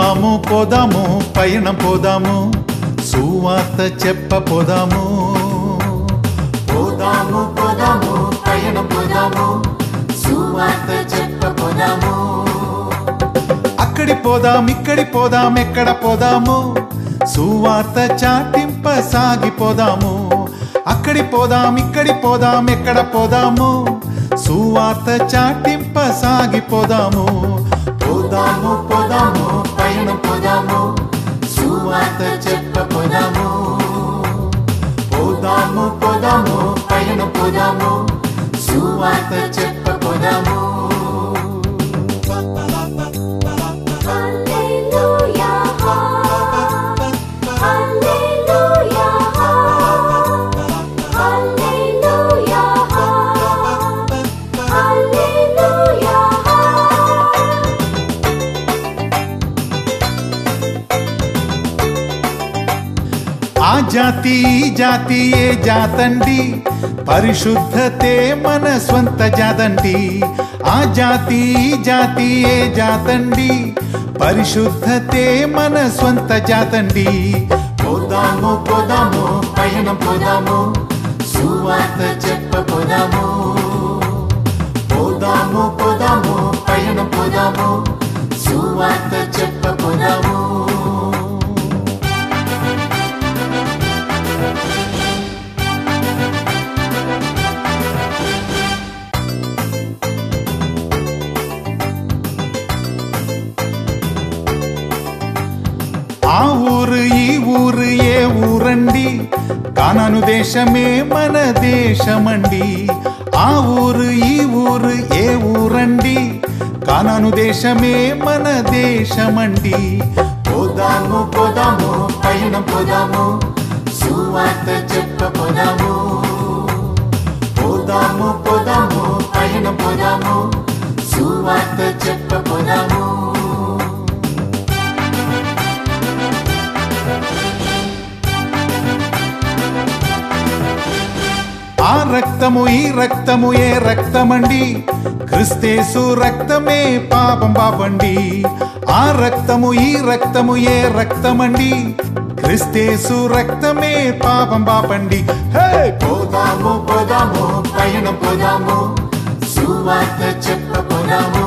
పోదాము పోదాము పయనం పోదాము సువార్త చెప్ప పోదాము పోదాము పోదాము పయనం పోదాము సువార్త చెప్ప పోదాము అక్కడి పోదాం ఇక్కడి పోదాం ఎక్కడ పోదాము సువార్త చాటింప సాగిపోదాము అక్కడి పోదాం ఇక్కడి పోదాం ఎక్కడ పోదాము సువార్త చాటింప సాగిపోదాము పోదాము పోదాము పయనం పోదాము సువార్త చెప్ప పోదాము పోదాము పోదాము పయనం పోదాము సువార్త చెప్ప పోదాము హల్లెలూయా హల్లెలూయా హల్లెలూయా హల్లెలూయా ఆ జాతి ఈ జాతి ఏ జాతండి పరిశుద్ధతే మన స్వంత జాతండి ఆ జాతి ఈ జాతి ఏ జాతండి పరిశుద్ధతే మన స్వంత జాతండి పోదాము పోదాము పయనం పోదాము సువార్త చెప్ప పోదాము పోదాము పోదాము పయనం పోదాము సువార్త చెప్ప పోదాము ఆ ఊరు ఈ ఊరు ఏ ఊరండి కానాను దేశమే మన దేశమండి ఆ ఊరు ఈ ఊరు ఏ ఊరండి కానాను దేశమే మన దేశమండి పోదాము పోదాము పయనం పోదాము సువార్త చెప్ప పోదాము పోదాము పోదాము పయనం పోదాము సువార్త చెప్ప పోదాము ఆ రక్తము ఈ రక్తము ఏ రక్తమండి క్రిస్తేసు రక్తమే పాపం పాపండి ఆ రక్తము ఈ రక్తము ఏ రక్తమండి క్రిస్తేసు రక్తమే పాపం పాపండి హే పోదాము పోదాము పయనం పోదాము సువార్త చెప్ప పోదాము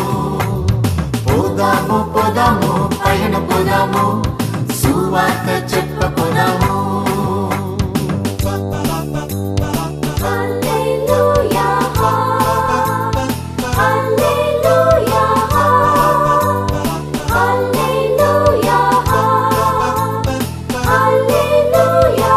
పోదాము పోదాము పయనం పోదాము సువార్త చెప్ప పోదాము హల్లెలూయా హల్లెలూయా హల్లెలూయా హల్లెలూయా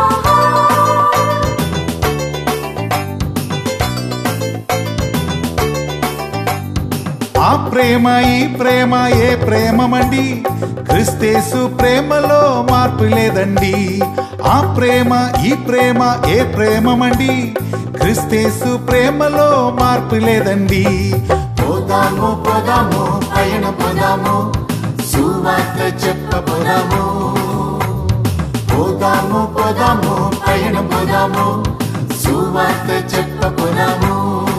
ఆ ప్రేమ ఈ ప్రేమ ఏ ప్రేమమండి క్రిస్తేసు ప్రేమలో మార్పు లేదండి ఆ ప్రేమ ఈ ప్రేమ ఏ ప్రేమమండి క్రిస్తేసు ప్రేమలో మార్పు లేదండి పోదాము పోదాము పయన పోదాము సువార్త చెప్ప పోదాము పోదాము పోదాము పయన పోదాము సువార్త చెప్ప పోదాము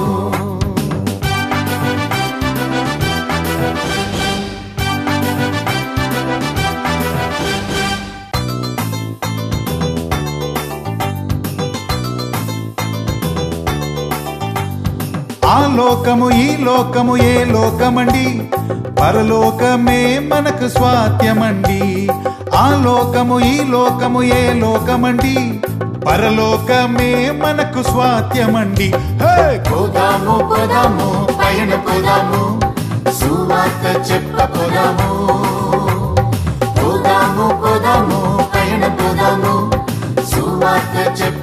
ఆ లోకము ఈ లోకము ఏ లోకమండి పరలోకమే మనకు స్వాత్యమండి ఆ లోకము ఈ లోకము ఏ లోకమండి పరలోకమే మనకు స్వాత్యమండి హే! పోదాము పోదాము పయన పోదాము సువార్త చెప్ప పోదాము పోదాము పోదాము పయన పోదాము సువార్త చెప్ప